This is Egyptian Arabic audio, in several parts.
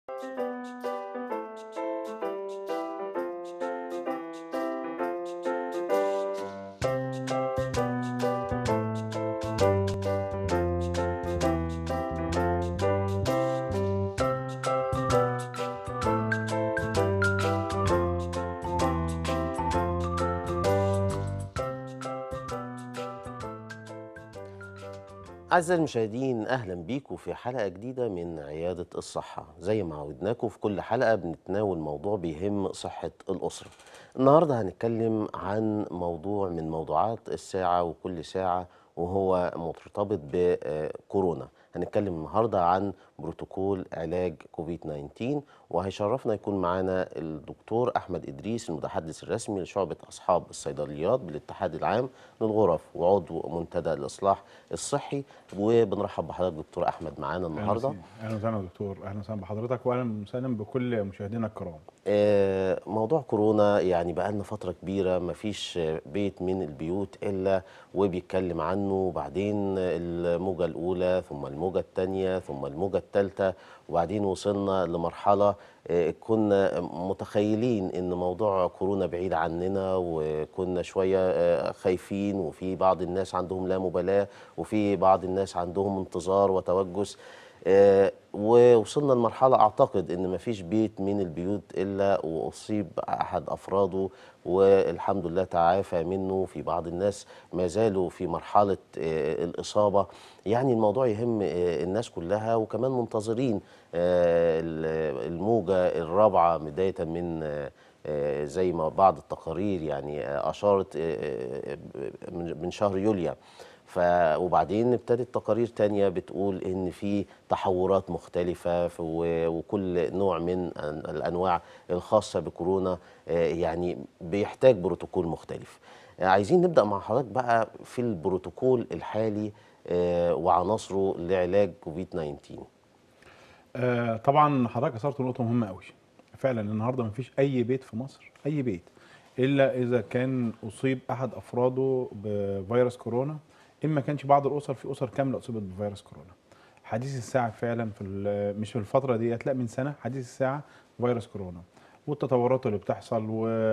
أعزائي المشاهدين أهلا بيكم في حلقة جديدة من عيادة الصحة زي ما عودناكم في كل حلقة بنتناول موضوع بيهم صحة الأسرة النهاردة هنتكلم عن موضوع من موضوعات الساعة وكل ساعة وهو مرتبط بكورونا هنتكلم النهاردة عن بروتوكول علاج كوفيد 19 وهيشرفنا يكون معانا الدكتور أحمد إدريس المتحدث الرسمي لشعبة أصحاب الصيدليات بالاتحاد العام للغرف وعضو منتدى الإصلاح الصحي وبنرحب بحضرتك دكتور أحمد معانا النهاردة اهلا وسهلا يا دكتور اهلا وسهلا بحضرتك واهلا وسهلا بكل مشاهدينا الكرام آه، موضوع كورونا يعني بقالنا فترة كبيرة مفيش بيت من البيوت إلا وبيتكلم عنه وبعدين الموجة الأولى ثم الموجة الثانية ثم الموجة الثالثة وبعدين وصلنا لمرحلة آه، كنا متخيلين إن موضوع كورونا بعيد عننا وكنا شوية آه، خايفين وفي بعض الناس عندهم لا مبالاة وفي بعض الناس عندهم انتظار وتوجس آه، ووصلنا لمرحلة أعتقد إن مفيش بيت من البيوت إلا وأصيب أحد أفراده والحمد لله تعافى منه في بعض الناس ما زالوا في مرحلة آه، الإصابة يعني الموضوع يهم آه، الناس كلها وكمان منتظرين آه، الموجة الرابعة بداية من آه، آه، زي ما بعض التقارير يعني آه، أشارت آه، آه، من من شهر يوليو ف وبعدين ابتدت تقارير تانية بتقول ان في تحورات مختلفة ف- و- وكل نوع من أن- الانواع الخاصة بكورونا آه، يعني بيحتاج بروتوكول مختلف آه، عايزين نبدأ مع حضرتك بقى في البروتوكول الحالي آه، وعناصره لعلاج كوفيد 19 آه طبعا حضرتك اثرت نقطه مهمه قوي فعلا النهارده مفيش اي بيت في مصر اي بيت الا اذا كان اصيب احد افراده بفيروس كورونا ان ما كانش بعض الاسر في اسر كامله اصيبت بفيروس كورونا حديث الساعه فعلا في ال- مش في الفتره ديت لا من سنه حديث الساعه فيروس كورونا والتطورات اللي بتحصل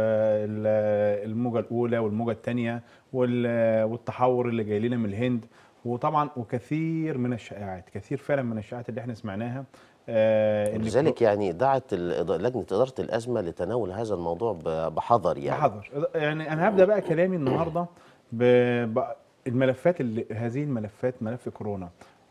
والموجه الاولى والموجه الثانيه والتحور اللي جاي لنا من الهند وطبعا وكثير من الشائعات كثير فعلا من الشائعات اللي احنا سمعناها آه إن لذلك يعني دعت ال- لجنة إدارة الأزمة لتناول هذا الموضوع ب- بحذر يعني بحذر يعني انا هبدا بقى كلامي النهارده بالملفات اللي هذه الملفات ملف كورونا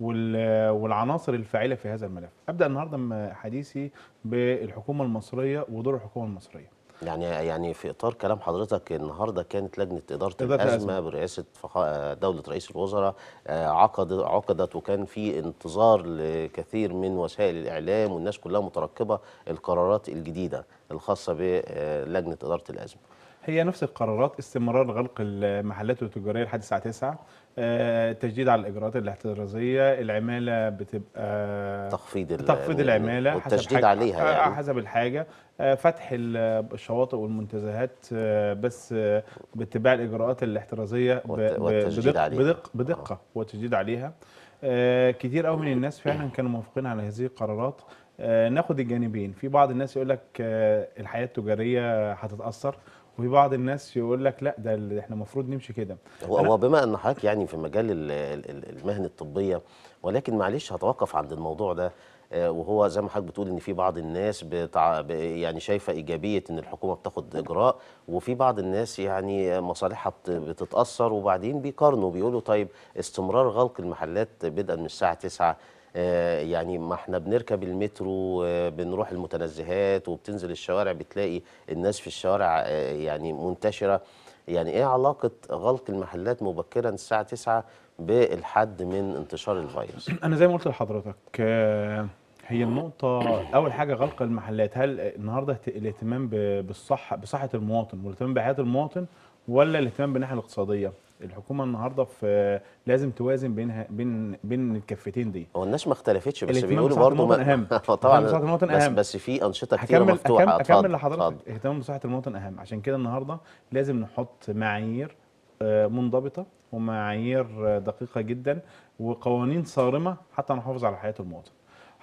وال- والعناصر الفاعله في هذا الملف ابدا النهارده م- حديثي بالحكومه المصريه ودور الحكومه المصريه يعني يعني في اطار كلام حضرتك النهارده كانت لجنه اداره, إدارة الازمه الأزمة. برئاسه فخ- دوله رئيس الوزراء آه، عقد عقدت وكان في انتظار لكثير من وسائل الاعلام والناس كلها مترقبه القرارات الجديده الخاصه بلجنه اداره الازمه. هي نفس القرارات استمرار غلق المحلات التجاريه لحد الساعه 9 آه، تشديد على الاجراءات الاحترازيه العماله بتبقى تخفيض ال- تخفيض العماله والتشديد حسب عليها آه، يعني. حسب الحاجه آه، فتح ال- الشواطئ والمنتزهات آه، بس آه، باتباع الاجراءات الاحترازيه ب- والت- ب- والتشديد بدق عليها. بدق بدقه والتشديد عليها آه، كتير قوي من الناس فعلا كانوا موافقين على هذه القرارات آه، ناخد الجانبين في بعض الناس يقول لك آه، الحياه التجاريه هتتاثر وفي بعض الناس يقول لك لا ده اللي احنا المفروض نمشي كده هو أنا- هو بما ان حضرتك يعني في مجال ال- ال- ال- المهن الطبيه ولكن معلش هتوقف عند الموضوع ده آه، وهو زي ما حضرتك بتقول ان في بعض الناس بتع... ب- يعني شايفه ايجابيه ان الحكومه بتاخد اجراء وفي بعض الناس يعني مصالحها بت- بتتاثر وبعدين بيقارنوا بيقولوا طيب استمرار غلق المحلات بدءا من الساعه 9 آه، يعني ما احنا بنركب المترو آه، بنروح المتنزهات وبتنزل الشوارع بتلاقي الناس في الشوارع آه، يعني منتشره يعني ايه علاقه غلق المحلات مبكرا الساعه 9 بالحد من انتشار الفيروس انا زي ما قلت لحضرتك آه، هي النقطة أول حاجة غلق المحلات هل النهاردة اهت- الاهتمام ب- بالصحة بصحة المواطن والاهتمام بحياة المواطن ولا الاهتمام بالناحية الاقتصادية؟ الحكومة النهاردة في لازم توازن بينها بين بين الكفتين دي. هو الناس ما اختلفتش بس الاهتمام بيقولوا بصحة برضه المواطن أهم. هو طبعا الاهتمام بصحة المواطن بس أهم. بس في انشطه كتير هكمل مفتوحه أكمل, اتفضل، أكمل لحضرتك اتفضل. اهتمام بصحة المواطن أهم عشان كده النهاردة لازم نحط معايير آه، منضبطة ومعايير آه، دقيقة جدا وقوانين صارمة حتى نحافظ على حياة المواطن.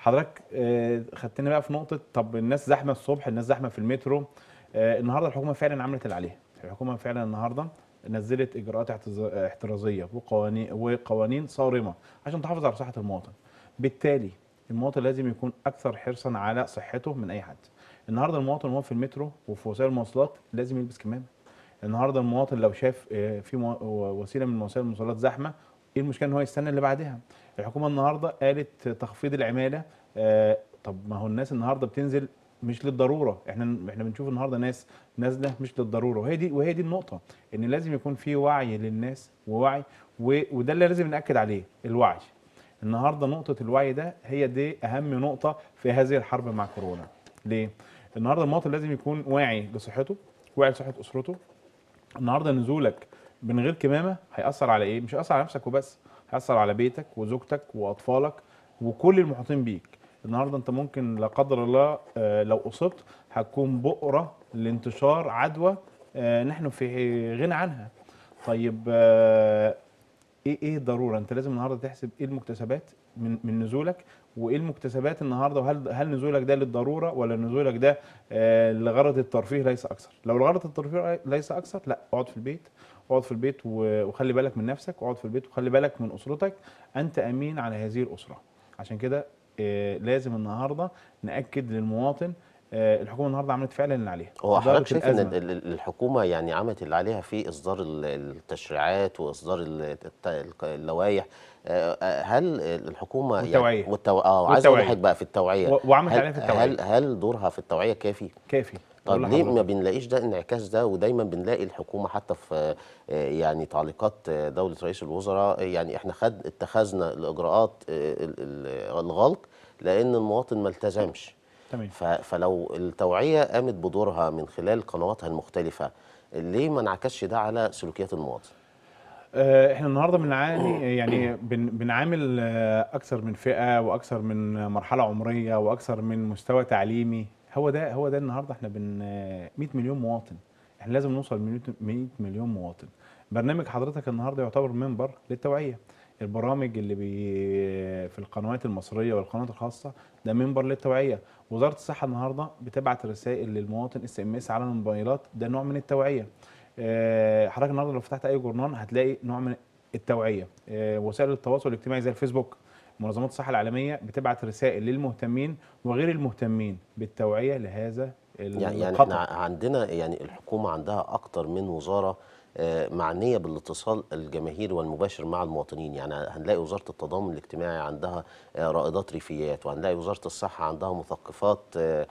حضرتك آه، خدتني بقى في نقطه طب الناس زحمه الصبح الناس زحمه في المترو آه، النهارده الحكومه فعلا عملت اللي عليها الحكومه فعلا النهارده نزلت اجراءات احتز- احترازيه وقوانين وقوانين صارمه عشان تحافظ على صحه المواطن بالتالي المواطن لازم يكون اكثر حرصا على صحته من اي حد النهارده المواطن وهو في المترو وفي وسائل المواصلات لازم يلبس كمامه النهارده المواطن لو شاف آه، في مو- وسيله من وسائل المواصلات زحمه ايه المشكله ان هو يستنى اللي بعدها الحكومه النهارده قالت تخفيض العماله آه، طب ما هو الناس النهارده بتنزل مش للضروره احنا احنا بنشوف النهارده ناس نازله مش للضروره وهي دي وهي دي النقطه ان لازم يكون في وعي للناس ووعي و- وده اللي لازم ناكد عليه الوعي النهارده نقطه الوعي ده هي دي اهم نقطه في هذه الحرب مع كورونا ليه النهارده المواطن لازم يكون واعي لصحته واعي لصحه اسرته النهارده نزولك من غير كمامه هيأثر على ايه؟ مش هيأثر على نفسك وبس، هيأثر على بيتك وزوجتك واطفالك وكل المحيطين بيك. النهارده انت ممكن لا قدر الله آه، لو اصبت هتكون بؤره لانتشار عدوى آه، نحن في غنى عنها. طيب آه، ايه ايه الضروره؟ انت لازم النهارده تحسب ايه المكتسبات من من نزولك وايه المكتسبات النهارده وهل هل نزولك ده للضروره ولا نزولك ده آه، لغرض الترفيه ليس اكثر لو لغرض الترفيه ليس اكثر لا اقعد في البيت اقعد في البيت و- وخلي بالك من نفسك اقعد في البيت وخلي بالك من اسرتك انت امين على هذه الاسره عشان كده آه، لازم النهارده ناكد للمواطن آه، الحكومه النهارده عملت فعلا اللي عليها هو إدارة حضرتك شايف ان الأزمة. ال- ال- الحكومه يعني عملت اللي عليها في اصدار ال- التشريعات واصدار ال- الت- الق- اللوائح آه، آه، هل الحكومه والتوعية. يعني والتو... اه عايز اقول والتوعية. لحضرتك بقى في التوعيه و- وعملت هل عليها في التوعية. هل هل دورها في التوعيه كافي؟ كافي طب أقول ليه ما لحضرتك. بنلاقيش ده انعكاس ده ودايما بنلاقي الحكومه حتى في آه، يعني تعليقات آه، دوله رئيس الوزراء آه، يعني احنا خد اتخذنا الاجراءات آه، ال- ال- الغلق لان المواطن ما التزمش تمام ف- فلو التوعيه قامت بدورها من خلال قنواتها المختلفه ليه ما انعكسش ده على سلوكيات المواطن؟ آه، احنا النهارده بنعاني يعني بن بنعامل آه، اكثر من فئه واكثر من مرحله عمريه واكثر من مستوى تعليمي هو ده هو ده النهارده احنا بن آه، 100 مليون مواطن احنا لازم نوصل ل 100 مليون مواطن برنامج حضرتك النهارده يعتبر منبر للتوعيه البرامج اللي بي في القنوات المصريه والقنوات الخاصه ده منبر للتوعيه وزاره الصحه النهارده بتبعت رسائل للمواطن اس ام اس على الموبايلات ده نوع من التوعيه آه، حضرتك النهارده لو فتحت اي جورنال هتلاقي نوع من التوعيه آه، وسائل التواصل الاجتماعي زي الفيسبوك منظمات الصحه العالميه بتبعت رسائل للمهتمين وغير المهتمين بالتوعيه لهذا يعني يعني الخطر احنا عندنا يعني الحكومه عندها اكتر من وزاره آه، معنيه بالاتصال الجماهيري والمباشر مع المواطنين يعني هنلاقي وزاره التضامن الاجتماعي عندها آه، رائدات ريفيات وهنلاقي وزاره الصحه عندها مثقفات آه،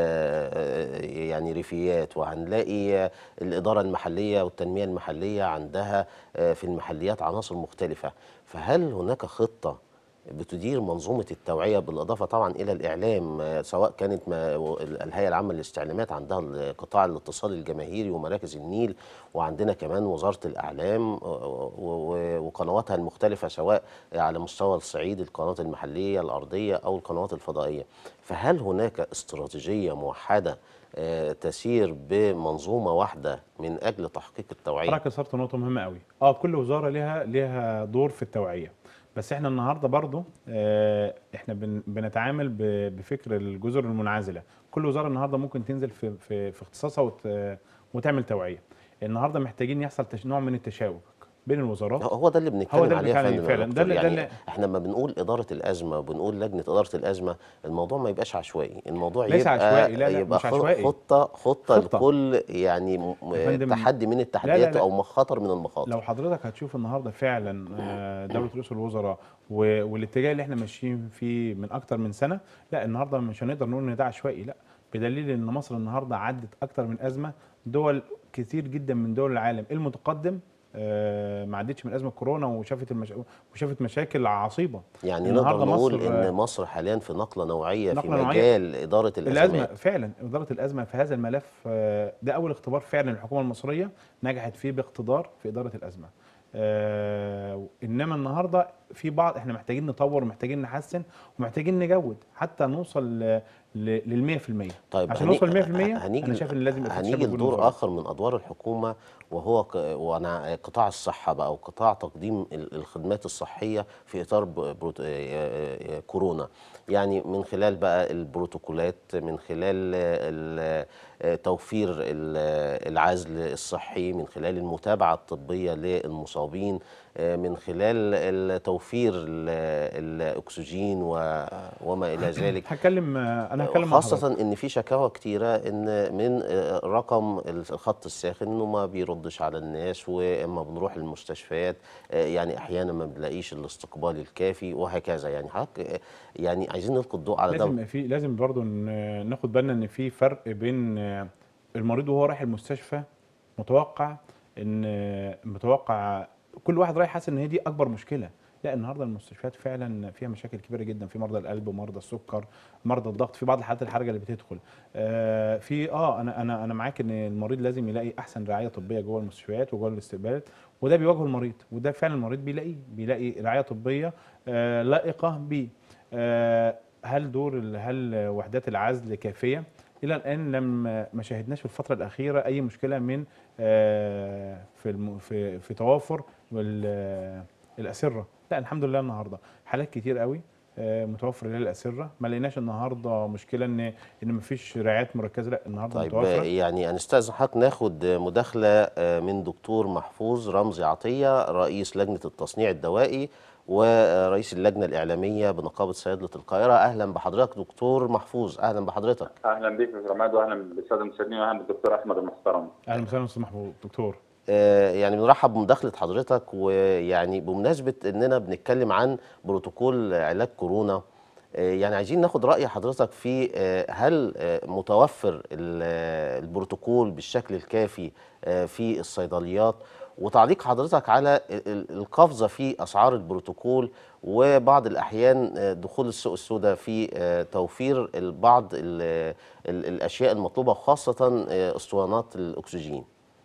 آه، يعني ريفيات وهنلاقي آه، الاداره المحليه والتنميه المحليه عندها آه، في المحليات عناصر مختلفه فهل هناك خطه بتدير منظومة التوعية بالإضافة طبعا إلى الإعلام آه، سواء كانت ما الهيئة العامة للاستعلامات عندها قطاع الاتصال الجماهيري ومراكز النيل وعندنا كمان وزارة الإعلام آه، و- و- وقنواتها المختلفة سواء على مستوى الصعيد القنوات المحلية الأرضية أو القنوات الفضائية فهل هناك استراتيجية موحدة آه، تسير بمنظومة واحدة من أجل تحقيق التوعية حضرتك اثرت نقطه مهمه قوي اه كل وزاره ليها ليها دور في التوعيه بس احنا النهارده برضو آه احنا بن بنتعامل ب- بفكر الجزر المنعزله كل وزاره النهارده ممكن تنزل في في, في اختصاصها وت وتعمل توعيه النهارده محتاجين يحصل تش... نوع من التشابك بين الوزارات هو ده اللي بنتكلم هو ده عليه اللي يا بنتكلم فندم فعلاً. يا ده دكتور. اللي- ده يعني اللي- احنا لما بنقول اداره الازمه وبنقول لجنه اداره الازمه الموضوع ما يبقاش عشوائي الموضوع ليس يبقى عشوائي، لا، لا، يبقى مش خ- عشوائي. خطه خطه, خطة. لكل يعني م- يا فندم، تحدي من التحديات لا. او خطر من المخاطر لو حضرتك هتشوف النهارده فعلا آه، دوله رئيس الوزراء و- والاتجاه اللي احنا ماشيين فيه من اكتر من سنه لا النهارده مش هنقدر نقول ان ده عشوائي لا بدليل ان مصر النهارده عدت اكتر من ازمه دول كتير جدا من دول العالم المتقدم آه، ما عدتش من ازمه كورونا وشافت المش... وشافت مشاكل عصيبه يعني النهاردة نقدر نقول مصر- ان مصر حاليا في نقله نوعيه في نقلة نوعية. مجال اداره الازمه الازمات فعلا اداره الازمه في هذا الملف آه، ده اول اختبار فعلا الحكومه المصريه نجحت فيه باقتدار في اداره الازمه آه، انما النهارده في بعض احنا محتاجين نطور ومحتاجين نحسن ومحتاجين نجود حتى نوصل ل- لل 100% طيب عشان هني- نوصل ل 100% هنيجي انا شايف ان لازم يبقى في هنيجي تشابك بين لدور الوزارات. اخر من ادوار الحكومه وهو ك... وانا قطاع الصحه بقى وقطاع تقديم ال- الخدمات الصحيه في اطار ب... بروت... آه، آه، آه، كورونا يعني من خلال بقى البروتوكولات من خلال ال... آه، توفير ال- العزل الصحي من خلال المتابعه الطبيه للمصابين آه، من خلال ال- توفير ال- الاكسجين و... وما الى ذلك هتكلم انا هتكلم مع حضرتك. خاصة ان في شكاوى كتيرة ان من آه، رقم الخط الساخن انه ما بيردش على الناس واما بنروح المستشفيات آه، يعني احيانا ما بنلاقيش الاستقبال الكافي وهكذا يعني حضرتك آه، يعني عايزين نلقي الضوء على لازم ده يبقى في لازم برضو ن- ناخد بالنا ان في فرق بين آه، المريض وهو رايح المستشفى متوقع ان آه، متوقع كل واحد رايح حاسس ان هي دي اكبر مشكله لا النهارده المستشفيات فعلا فيها مشاكل كبيره جدا في مرضى القلب ومرضى السكر مرضى الضغط في بعض الحالات الحرجه اللي بتدخل آه في اه انا انا انا معاك ان المريض لازم يلاقي احسن رعايه طبيه جوه المستشفيات وجوه الاستقبالات وده بيواجهه المريض وده فعلا المريض بيلاقيه بيلاقي رعايه طبيه آه لائقه بيه آه هل دور ال- هل وحدات العزل كافيه الى الان لم ما شاهدناش في الفتره الاخيره اي مشكله من آه، في الم- في في توافر وال- الاسره لا الحمد لله النهارده حالات كتير قوي آه، متوفر لها الاسره ما لقيناش النهارده مشكله ان ان مفيش رعايات مركزه لا النهارده طيب متوفره يعني هنستأذن حضرتك ناخد مداخلة آه، من دكتور محفوظ رمزي عطية رئيس لجنة التصنيع الدوائي ورئيس اللجنة الإعلامية بنقابة صيادلة القاهرة أهلا بحضرتك دكتور محفوظ أهلا بحضرتك اهلا بك يا رماد واهلا بالساده المشاهدين واهلا بالدكتور احمد المحترم اهلا وسهلا استاذ محمود دكتور آه، يعني بنرحب بمداخلة حضرتك ويعني بمناسبة اننا بنتكلم عن بروتوكول علاج كورونا آه، يعني عايزين ناخد رأي حضرتك في آه، هل آه، متوفر ال- آه، البروتوكول بالشكل الكافي آه، في الصيدليات وتعليق حضرتك على ال- ال- القفزة في أسعار البروتوكول وبعض الأحيان آه، دخول السوق السوداء في آه، توفير بعض ال- ال- الأشياء المطلوبة خاصة آه، أسطوانات الأكسجين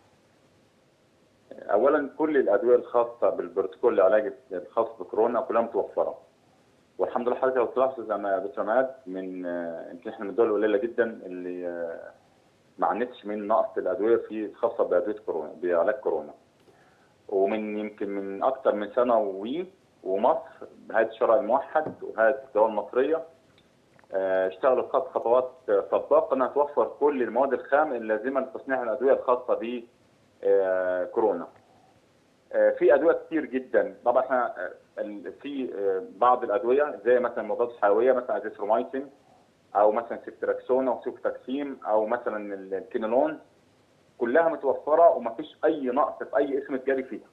اولا كل الادويه الخاصه بالبروتوكول العلاجي الخاص بكورونا كلها متوفره والحمد لله حضرتك لو تلاحظ زي ما يا دكتور عماد من آه، يمكن احنا من الدول القليله جدا اللي آه، ما عانتش من نقص الادويه في الخاصه بادويه كورونا بعلاج كورونا ومن يمكن من اكثر من سنه وي ومصر هيئه الشرع الموحد وهيئه الدول المصريه آه، اشتغلوا خط خطوات آه، سباقه انها توفر كل المواد الخام اللازمه لتصنيع الادويه الخاصه ب آه، كورونا. آه، في ادويه كتير جدا طبعا احنا آه، ال- في آه، بعض الادويه زي مثلا المضادات الحيويه مثلا ازيثرومايسين او مثلا سيفتراكسون او سيفتاكسيم او مثلا ال- الكينولون كلها متوفره ومفيش اي نقص في اي اسم تجاري فيها.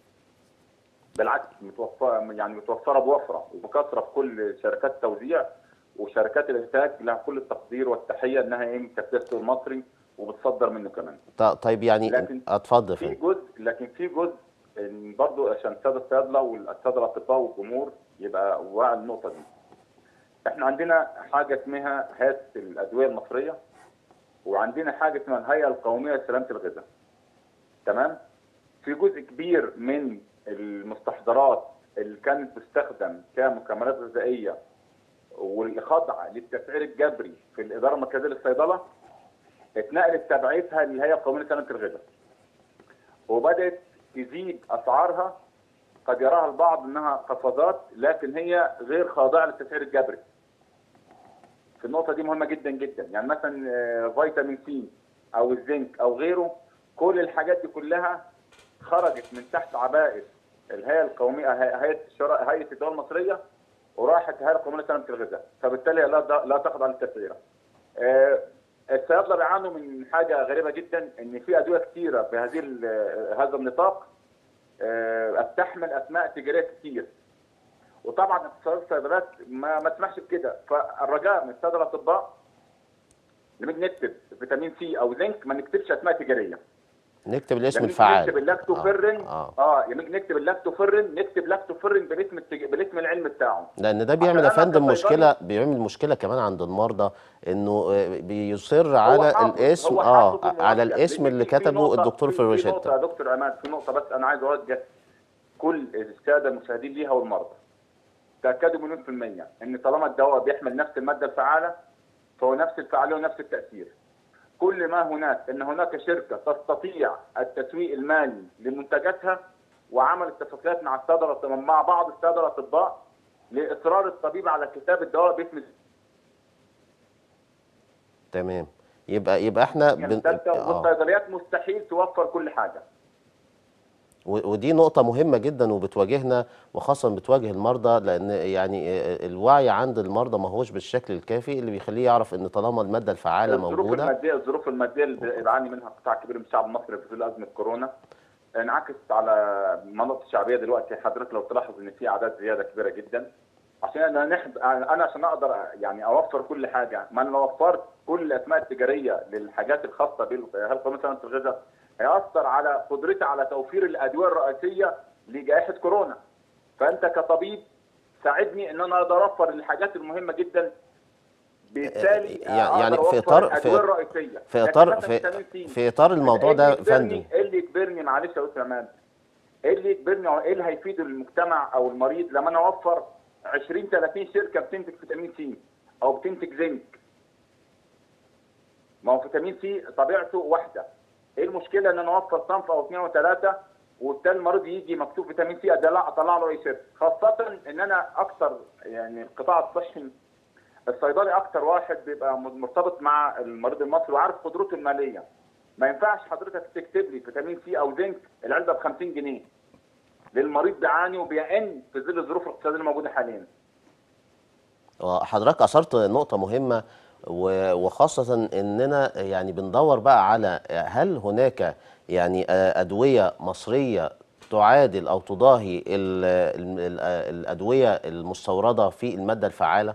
بالعكس متوفره يعني متوفره بوفره وبكثره في كل شركات التوزيع وشركات الانتاج لها كل التقدير والتحيه انها ايه مكتبه السوق المصري وبتصدر منه كمان. ط- طيب يعني لكن اتفضل يا في فندم جزء لكن في جزء إن برضو عشان الساده الصيادله والساده الاطباء والجمهور يبقى واعي النقطه دي. احنا عندنا حاجه اسمها هيئه الادويه المصريه وعندنا حاجه اسمها الهيئه القوميه لسلامه الغذاء. تمام؟ في جزء كبير من المستحضرات اللي كانت تستخدم كمكملات غذائيه واللي خاضعه للتسعير الجبري في الاداره المركزيه للصيدله اتنقلت تبعيتها للهيئه القوميه لسلامه الغذاء. وبدات تزيد اسعارها قد يراها البعض انها قفزات لكن هي غير خاضعه للتسعير الجبري. في النقطه دي مهمه جدا جدا يعني مثلا آه، فيتامين سي او الزنك او غيره كل الحاجات دي كلها خرجت من تحت عباءه الهيئه القوميه هي- هيئه الشرا- هيئه الدول المصريه وراحت الهيئه القوميه لسلامه الغذاء فبالتالي لا لا تخضع للتسعير. آه، الصيادله بيعانوا من حاجه غريبه جدا ان في ادويه كثيره بهذه ال- هذا النطاق آه، بتحمل اسماء تجاريه كتير وطبعا اقتصاد الصيدليات ما ما تسمحش بكده فالرجاء من الساده الاطباء لما نيجي نكتب فيتامين سي او زنك ما نكتبش اسماء تجاريه نكتب الاسم لما نيجي الفعال نكتب اللاكتوفيرين اه, آه. اه لما نيجي نكتب اللاكتوفيرين نكتب لاكتوفيرين بالاسم التج... بالاسم العلمي بتاعه لان ده بيعمل يا عشان أنا فندم كصيدلي- مشكله بيعمل مشكله كمان عند المرضى انه آه، بيصر على حافظ- الاسم هو اه حافظ على المركز. الاسم لأن اللي في- في كتبه نقطة- الدكتور في في نقطة الروشته يا دكتور عماد في نقطة بس أنا عايز أوجه كل السادة المشاهدين ليها والمرضى تأكدوا مليون في المية إن طالما الدواء بيحمل نفس المادة الفعالة فهو نفس الفعاليه ونفس التاثير كل ما هناك ان هناك شركه تستطيع التسويق المالي لمنتجاتها وعمل اتفاقيات مع الساده مع بعض الساده الاطباء لاصرار الطبيب على كتاب الدواء باسم تمام يبقى يبقى احنا يعني الثالثه آه. والصيدليات مستحيل توفر كل حاجه و- ودي نقطة مهمة جدا وبتواجهنا وخاصة بتواجه المرضى لأن يعني آه، الوعي عند المرضى ما هوش بالشكل الكافي اللي بيخليه يعرف إن طالما المادة الفعالة الظروف موجودة الماديه الظروف الماديه اللي بيعاني منها قطاع كبير من الشعب المصري في ظل ازمه كورونا انعكست على المناطق الشعبيه دلوقتي حضرتك لو تلاحظ ان في اعداد زياده كبيره جدا عشان انا نحب انا عشان اقدر يعني اوفر كل حاجه ما انا لو وفرت كل الاسماء التجاريه للحاجات الخاصه بالهيلث مثلا الغذاء هياثر على قدرتي على توفير الادويه الرئيسيه لجائحه كورونا فانت كطبيب ساعدني ان انا اقدر اوفر الحاجات المهمه جدا بالتالي يعني- يعني أقدر في أوفر إطار- في- الادويه الرئيسيه في لكن إطار مثلاً في فيتامين سي، في إطار الموضوع إيه ده اللي يجبرني- فندم ايه اللي يجبرني معلش يا استاذ عماد ايه اللي يجبرني أو ايه اللي هيفيد المجتمع او المريض لما انا اوفر 20 30 شركه بتنتج فيتامين سي او بتنتج زنك ما هو فيتامين سي طبيعته واحده ايه المشكله ان انا اوفر صنف او اثنين او ثلاثه وبالتالي المريض يجي مكتوب فيتامين سي اطلع اطلع له اي شيء خاصه ان انا اكثر يعني القطاع الصحي الصيدلي اكتر واحد بيبقى مرتبط مع المريض المصري وعارف قدرته الماليه ما ينفعش حضرتك تكتب لي فيتامين سي او زنك العلبه ب 50 جنيه للمريض بيعاني وبيئن في ظل الظروف الاقتصاديه اللي موجوده حاليا حضرتك أثرت نقطة مهمة و- وخاصة إننا يعني بندور بقى على هل هناك يعني آه، أدوية مصرية تعادل أو تضاهي ال- ال- ال- الأدوية المستوردة في المادة الفعالة؟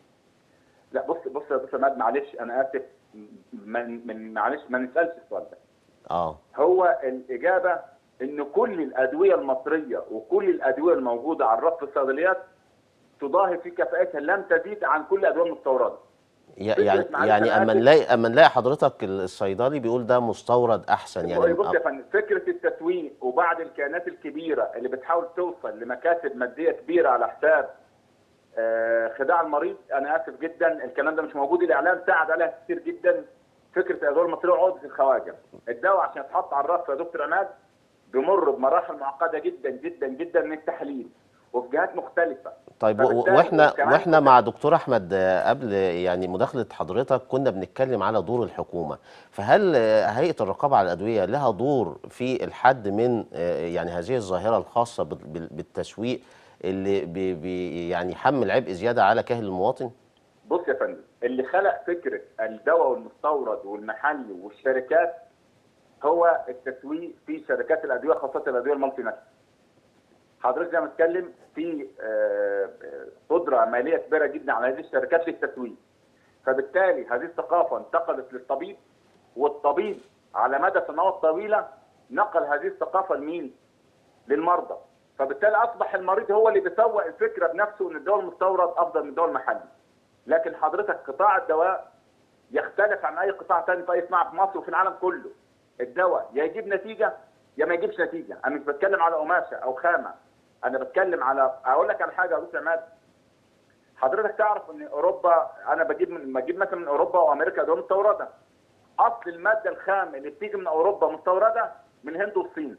لا بص بص يا بص يا ماد معلش انا اسف من من معلش ما نسالش السؤال ده اه هو الاجابه ان كل الادويه المصريه وكل الادويه الموجوده على الرف الصيدليات تضاهي في كفاءتها لم تزيد عن كل الادويه المستورده ي- فكرة يعني معلش يعني أنا اما آسف. نلاقي اما نلاقي حضرتك الصيدلي بيقول ده مستورد احسن يعني بص يا فندم فكره التسويق وبعض الكيانات الكبيره اللي بتحاول توصل لمكاسب ماديه كبيره على حساب آه، خداع المريض انا اسف جدا الكلام ده مش موجود الاعلام ساعد عليها كتير جدا فكره الادويه المصريه وعقده الخواجه الدواء عشان يتحط على الرف يا دكتور عماد بيمر بمراحل معقده جدا جدا جدا من التحليل وفي جهات مختلفه طيب و- فبالتالي واحنا كمان واحنا مع دكتور احمد آه، قبل يعني مداخله حضرتك كنا بنتكلم على دور الحكومه فهل آه، هيئه الرقابه على الادويه لها دور في الحد من آه، يعني هذه الظاهره الخاصه بال- بال- بالتسويق اللي بي بي يعني يحمل عبء زياده على كاهل المواطن بص يا فندم اللي خلق فكره الدواء والمستورد والمحلي والشركات هو التسويق في شركات الادويه خاصه الادويه المالتي ناشونال. حضرتك زي ما اتكلم في آه، آه، قدره ماليه كبيره جدا على هذه الشركات للتسويق. فبالتالي هذه الثقافه انتقلت للطبيب والطبيب على مدى سنوات طويله نقل هذه الثقافه لمين؟ للمرضى. فبالتالي اصبح المريض هو اللي بيسوق الفكره بنفسه ان الدواء المستورد افضل من الدواء المحلي. لكن حضرتك قطاع الدواء يختلف عن اي قطاع ثاني في اي صناعه في مصر وفي العالم كله. الدواء يا يجيب نتيجه يا ما يجيبش نتيجه، انا مش بتكلم على قماشه او خامه، انا بتكلم على اقول لك على حاجه يا دكتور عماد حضرتك تعرف ان اوروبا انا بجيب من بجيب مثلا من اوروبا وامريكا ادويه مستورده. اصل الماده الخام اللي بتيجي من اوروبا مستورده من الهند والصين.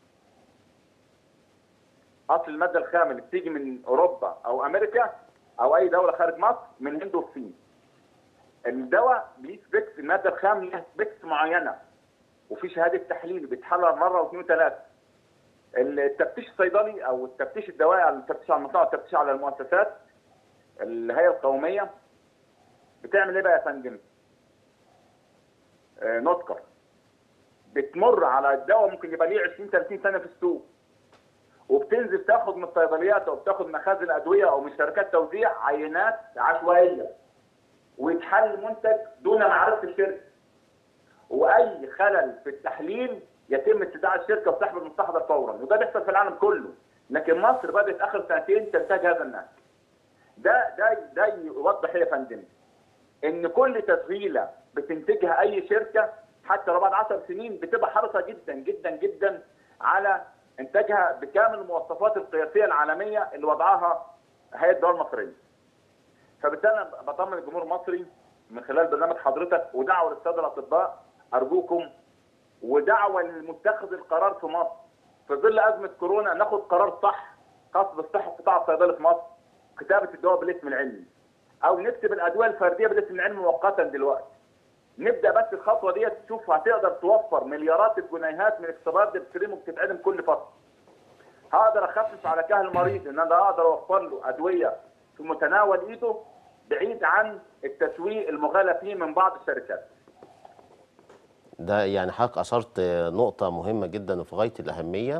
اصل الماده الخام اللي بتيجي من اوروبا او امريكا او اي دوله خارج مصر من الهند والصين. الدواء ليه سبيكس الماده الخام ليها سبيكس معينه وفي شهاده تحليل بيتحلل مره واثنين وثلاثه. التفتيش الصيدلي او التفتيش الدوائي على التفتيش على المصانع التفتيش على المؤسسات الهيئه القوميه بتعمل ايه بقى يا فندم؟ آه نسكر بتمر على الدواء ممكن يبقى ليه 20 30 سنه في السوق وبتنزل تاخد من الصيدليات او بتاخد مخازن الادويه او من شركات توزيع عينات عشوائيه ويتحل منتج دون معرفه الشركه واي خلل في التحليل يتم استدعاء الشركه وسحب المستحضر فورا وده بيحصل في العالم كله لكن مصر بدات اخر سنتين تنتج هذا النهج ده ده ده يوضح ايه يا فندم ان كل تسهيله بتنتجها اي شركه حتى لو بعد 10 سنين بتبقى حريصه جدا جدا جدا على انتاجها بكامل المواصفات القياسيه العالميه اللي وضعها هيئه الدول المصريه. فبالتالي انا بطمن الجمهور المصري من خلال برنامج حضرتك ودعوه للساده الاطباء ارجوكم ودعوه لمتخذ القرار في مصر في ظل ازمه كورونا ناخد قرار صح خاص بالصحه القطاع الصيدلي في مصر كتابه الدواء بالاسم العلمي او نكتب الادويه الفرديه بالاسم العلمي مؤقتا دلوقتي نبدا بس الخطوه ديت تشوف هتقدر توفر مليارات الجنيهات من اكسبارات بتستلم وبتتعدم كل فتره هقدر اخفف على كاهل المريض ان انا اقدر اوفر له ادويه في متناول ايده بعيد عن التسويق المغالى فيه من بعض الشركات ده يعني حضرتك اثرت نقطه مهمه جدا وفي غايه الاهميه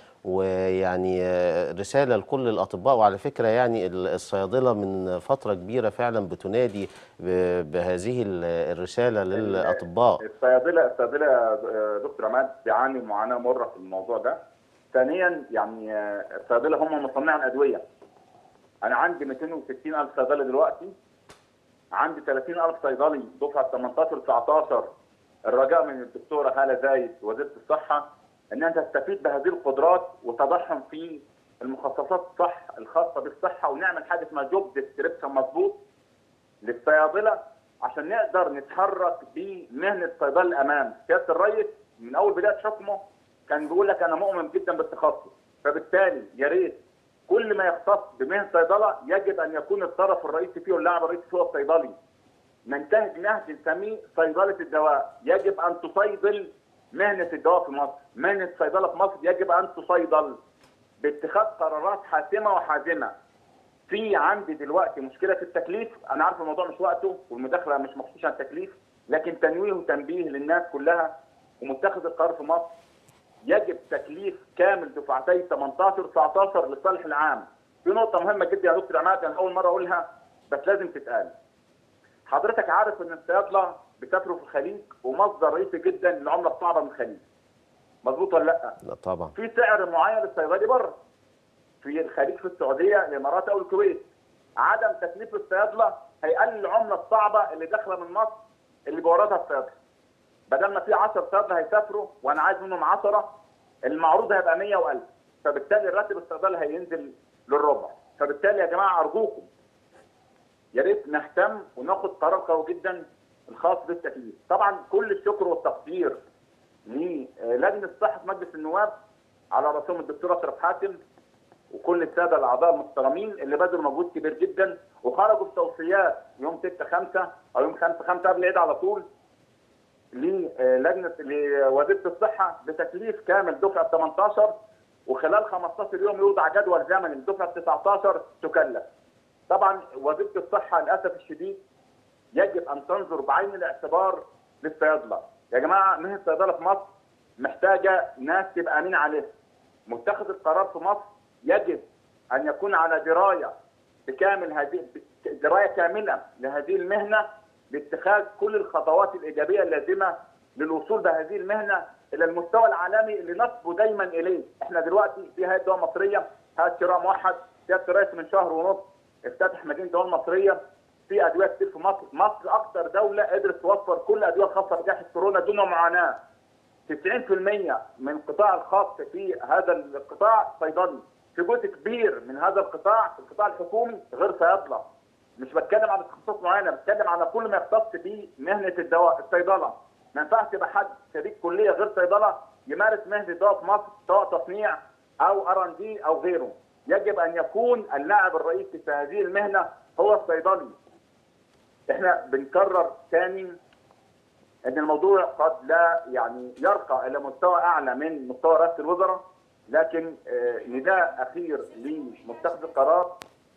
ويعني رساله لكل الاطباء وعلى فكره يعني الصيادله من فتره كبيره فعلا بتنادي ب- بهذه الرساله للاطباء الصيادله الصيادله يا دكتور عماد بيعاني معاناه مره في الموضوع ده. ثانيا يعني آه، الصيادله هم مصنعي الادويه. انا عندي 260 الف صيدلي دلوقتي عندي 30 الف صيدلي دفعه 18 19 الرجاء من الدكتوره هاله زايد وزيره الصحه ان انت تستفيد بهذه القدرات وتضخم في المخصصات الصح الخاصه بالصحه ونعمل حاجه اسمها جوب ديسكريبشن مظبوط للصيادله عشان نقدر نتحرك بمهنه صيدله الامام، سياده الرئيس من اول بدايه حكمه كان بيقول لك انا مؤمن جدا بالتخصص، فبالتالي يا ريت كل ما يختص بمهنه صيدله يجب ان يكون الطرف الرئيسي فيه واللاعب الرئيسي فيه هو الصيدلي. ننتهج نهج نسميه صيدله الدواء، يجب ان تصيدل مهنه الدواء في مصر، مهنه الصيدله في مصر يجب ان تصيدل باتخاذ قرارات حاسمه وحازمه. في عندي دلوقتي مشكله في التكليف انا عارف الموضوع مش وقته والمداخله مش مخصوصه عن التكليف لكن تنويه وتنبيه للناس كلها ومتخذ القرار في مصر يجب تكليف كامل دفعتي 18 19 للصالح العام في نقطه مهمه جدا يا دكتور عماد انا اول مره اقولها بس لازم تتقال حضرتك عارف ان الصيادله بيسافروا في الخليج ومصدر رئيسي جدا للعمله الصعبه من الخليج مظبوط ولا لا لا طبعا في سعر معين للصيدلي بره في الخليج في السعوديه الامارات او الكويت عدم تكليف الصيادله هيقلل العمله الصعبه اللي داخله من مصر اللي بيوردها الصيادله بدل ما في 10 صيادله هيسافروا وانا عايز منهم 10 المعروض هيبقى 100 و1000 فبالتالي الراتب الصيدلي هينزل للربع فبالتالي يا جماعه ارجوكم يا ريت نهتم وناخد قرار قوي جدا الخاص بالتكليف طبعا كل الشكر والتقدير للجنه صحه مجلس النواب على راسهم الدكتور اشرف حاتم وكل الساده الاعضاء المحترمين اللي بذلوا مجهود كبير جدا وخرجوا بتوصيات يوم 6 5 او يوم 5 5 قبل العيد على طول للجنه لوزيره الصحه بتكليف كامل دفعه 18 وخلال 15 يوم يوضع جدول زمني لدفعه 19 تكلف. طبعا وزيره الصحه للاسف الشديد يجب ان تنظر بعين الاعتبار للصيادله. يا جماعه مهنه الصيدله في مصر محتاجه ناس تبقى امين عليها. متخذ القرار في مصر يجب ان يكون على درايه بكامل هذه درايه كامله لهذه المهنه لاتخاذ كل الخطوات الايجابيه اللازمه للوصول بهذه المهنه الى المستوى العالمي اللي نصبو دايما اليه، احنا دلوقتي في هيئه دواء مصريه، هيئه شراء موحد، سياده الرئيس من شهر ونص افتتح مدينه دواء مصريه، في ادويه كتير في مصر، مصر اكثر دوله قدرت توفر كل الادويه الخاصه بجائحه كورونا دون معاناه. 90% من القطاع الخاص في هذا القطاع صيدلي، في جزء كبير من هذا القطاع في القطاع الحكومي غير صيادله. مش بتكلم على تخصصات معينه بتكلم على كل ما يختص بمهنه الدواء الصيدله ما ينفعش يبقى حد خريج كليه غير صيدله يمارس مهنه الدواء في مصر سواء تصنيع او ار ان دي او غيره يجب ان يكون اللاعب الرئيسي في هذه المهنه هو الصيدلي احنا بنكرر ثاني ان الموضوع قد لا يعني يرقى الى مستوى اعلى من مستوى رئاسه الوزراء لكن نداء اخير لمتخذ القرار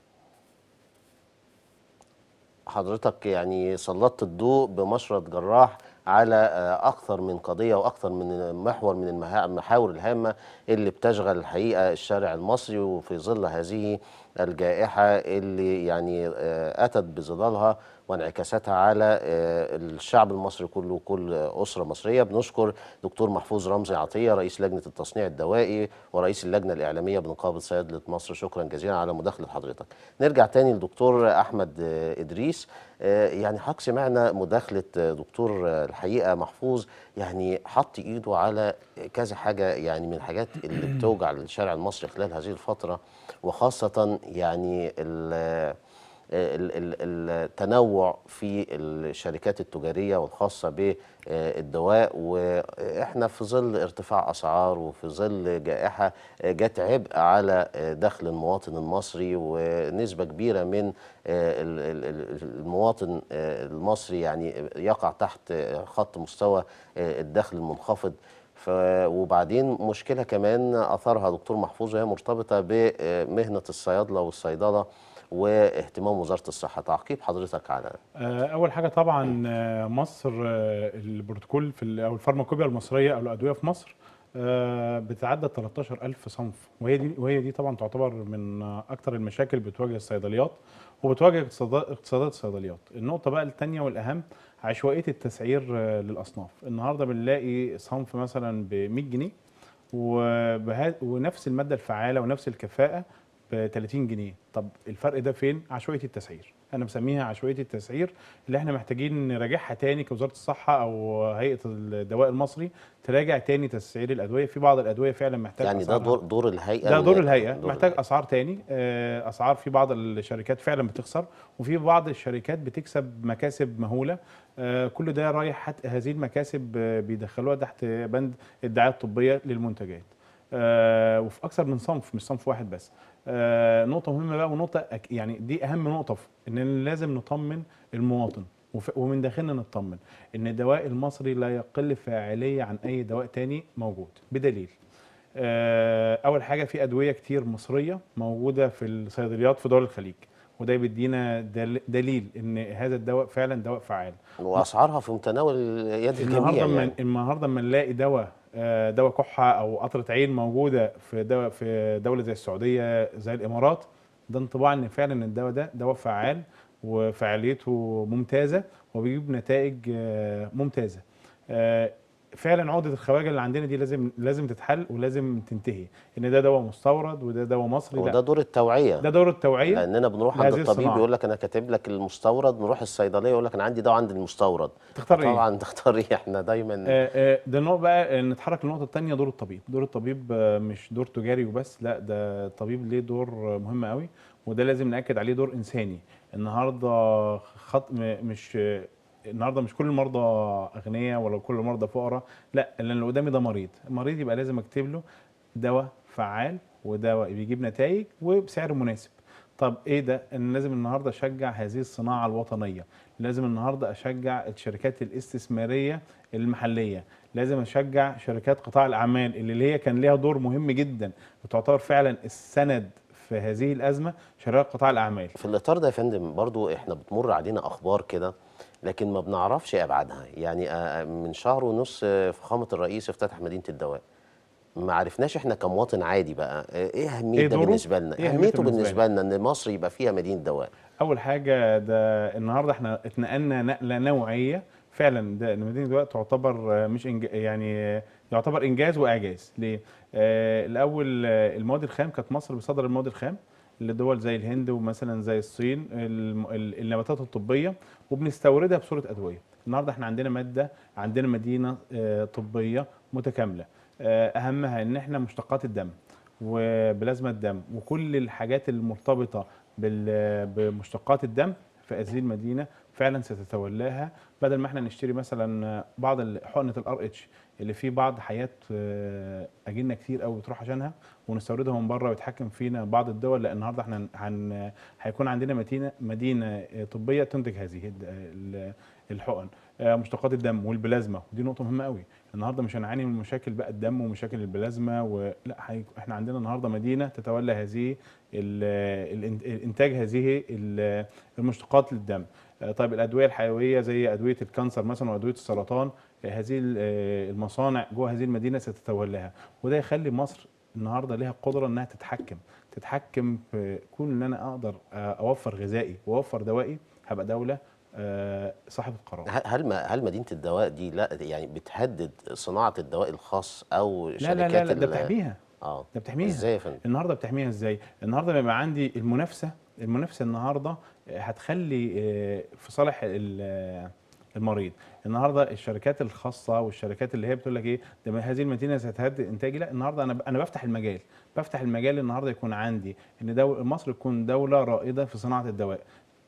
حضرتك يعني سلطت الضوء بمشرط جراح على اكثر من قضيه واكثر من محور من المحاور الهامه اللي بتشغل الحقيقه الشارع المصري وفي ظل هذه الجائحه اللي يعني اتت بظلالها وانعكاساتها على الشعب المصري كله وكل اسره مصريه بنشكر دكتور محفوظ رمزي عطيه رئيس لجنه التصنيع الدوائي ورئيس اللجنه الاعلاميه بنقابه صيادله مصر شكرا جزيلا على مداخله حضرتك نرجع تاني لدكتور احمد ادريس يعني حضرتك سمعنا مداخله دكتور الحقيقه محفوظ يعني حط ايده على كذا حاجه يعني من الحاجات اللي بتوجع الشارع المصري خلال هذه الفتره وخاصه يعني ال- ال- التنوع في الشركات التجاريه والخاصه بالدواء واحنا في ظل ارتفاع اسعار وفي ظل جائحه آه، جت عبء على آه، دخل المواطن المصري ونسبه كبيره من آه، ال- ال- ال- المواطن آه، المصري يعني يقع تحت آه، خط مستوى آه، الدخل المنخفض ف وبعدين مشكله كمان اثرها دكتور محفوظ وهي مرتبطه بمهنه الصيادله والصيدله واهتمام وزاره الصحه تعقيب حضرتك على آه، اول حاجه طبعا آه، مصر آه، البروتوكول في ال- او الفارماكوبيا المصريه او الادويه في مصر آه، بتتعدى 13000 صنف وهي دي وهي دي طبعا تعتبر من آه، اكتر المشاكل بتواجه الصيدليات وبتواجه اقتصاد- اقتصادات الصيدليات النقطه بقى الثانيه والاهم عشوائيه التسعير آه، للاصناف النهارده بنلاقي صنف مثلا ب 100 جنيه وبها ونفس الماده الفعاله ونفس الكفاءه ب 30 جنيه طب الفرق ده فين عشوائيه التسعير انا مسميها عشوائيه التسعير اللي احنا محتاجين نراجعها تاني كوزاره الصحه او هيئه الدواء المصري تراجع تاني تسعير الادويه في بعض الادويه فعلا محتاج يعني ده أسعارها- دور دور الهيئه ده إن- دور الهيئه دور محتاج اسعار تاني آه، اسعار في بعض الشركات فعلا بتخسر وفي بعض الشركات بتكسب مكاسب مهوله آه، كل ده رايح حتى هذه المكاسب آه، بيدخلوها تحت بند الدعايه الطبيه للمنتجات آه، وفي اكثر من صنف مش صنف واحد بس آه، نقطه مهمه بقى ونقطه أك- يعني دي اهم نقطه في ان لازم نطمن المواطن وف- ومن داخلنا نطمن ان الدواء المصري لا يقل فاعليه عن اي دواء تاني موجود بدليل آه، اول حاجه في ادويه كتير مصريه موجوده في الصيدليات في دول الخليج وده بيدينا دل- دليل ان هذا الدواء فعلا دواء فعال واسعارها في متناول يد الجميع النهارده يعني. يعني. النهارده لما نلاقي دواء آه، دواء كحه او قطره عين موجوده في دواء في دوله زي السعوديه زي الامارات ده انطباع ان فعلا الدواء ده دواء فعال وفعاليته ممتازه وبيجيب نتائج آه، ممتازه آه، فعلا عقده الخواجه اللي عندنا دي لازم لازم تتحل ولازم تنتهي ان ده دواء مستورد وده دواء مصري وده لا دور التوعيه ده دور التوعيه لاننا بنروح عند لهذه الطبيب الصناعة. يقول لك انا كاتب لك المستورد نروح الصيدليه يقول لك انا عندي دواء عند المستورد تختار ايه طبعا تختار ايه احنا دايما آه، آه، ده نوع بقى آه، نتحرك للنقطه الثانيه دور الطبيب دور الطبيب آه، مش دور تجاري وبس لا ده الطبيب ليه دور آه، مهم قوي وده لازم ناكد عليه دور انساني النهارده خط م- مش آه، النهارده مش كل المرضى اغنياء ولا كل المرضى فقراء لا اللي اللي قدامي ده مريض المريض يبقى لازم اكتب له دواء فعال ودواء بيجيب نتائج وبسعر مناسب طب ايه ده انا لازم النهارده اشجع هذه الصناعه الوطنيه لازم النهارده اشجع الشركات الاستثماريه المحليه لازم اشجع شركات قطاع الاعمال اللي هي كان ليها دور مهم جدا وتعتبر فعلا السند في هذه الازمه شركات قطاع الاعمال في الاطار ده يا فندم برضو احنا بتمر علينا اخبار كده لكن ما بنعرفش ابعادها يعني آه، من شهر ونص آه، فخامه الرئيس افتتح مدينه الدواء ما عرفناش احنا كمواطن عادي بقى آه، ايه اهميه إيه ده دوره؟ بالنسبه لنا إيه أهميته اهميته بالنسبة بالنسبه لنا ان مصر يبقى فيها مدينه دواء اول حاجه ده النهارده احنا اتنقلنا نقله نوعيه فعلا ده المدينه دلوقتي تعتبر آه، مش إنج... يعني آه، يعتبر انجاز واعجاز ليه آه الاول آه، المواد الخام كانت مصر بتصدر المواد الخام لدول زي الهند ومثلا زي الصين الم- ال- النباتات الطبيه وبنستوردها بصوره ادويه النهارده احنا عندنا ماده عندنا مدينه آه، طبيه متكامله آه، اهمها ان احنا مشتقات الدم وبلازما الدم وكل الحاجات المرتبطه بال- بمشتقات الدم في هذه المدينه فعلا ستتولاها بدل ما احنا نشتري مثلا بعض ال- حقنه الار اتش اللي فيه بعض حياه آه، اجلنا كتير قوي بتروح عشانها ونستوردها من بره ويتحكم فينا بعض الدول لا النهارده احنا هن هيكون عندنا مدينه مدينه طبيه تنتج هذه الد- ال- الحقن آه، مشتقات الدم والبلازما ودي نقطه مهمه قوي النهارده مش هنعاني من مشاكل بقى الدم ومشاكل البلازما ولا هي- احنا عندنا النهارده مدينه تتولى هذه ال- الإن- الانتاج هذه ال- المشتقات للدم آه، طيب الادويه الحيويه زي ادويه الكانسر مثلا وادويه السرطان آه، هذه ال- آه، المصانع جوه هذه المدينه ستتولاها وده يخلي مصر النهارده ليها القدره انها تتحكم تتحكم في كون ان انا اقدر آه، اوفر غذائي واوفر دوائي هبقى دوله آه، صاحبه قرار ه- هل ما هل مدينه الدواء دي لا يعني بتهدد صناعه الدواء الخاص او لا شركات لا لا, لا ده ال- بتحميها اه ده بتحميها ازاي يا فندم النهارده بتحميها ازاي؟ النهارده بيبقى عندي المنافسه المنافسه النهارده هتخلي آه، في صالح ال- آه، المريض النهارده الشركات الخاصه والشركات اللي هي بتقول لك ايه ده ما هذه المدينه ستهدئ انتاجي لا النهارده انا انا بفتح المجال بفتح المجال النهارده يكون عندي ان دول مصر تكون دوله رائده في صناعه الدواء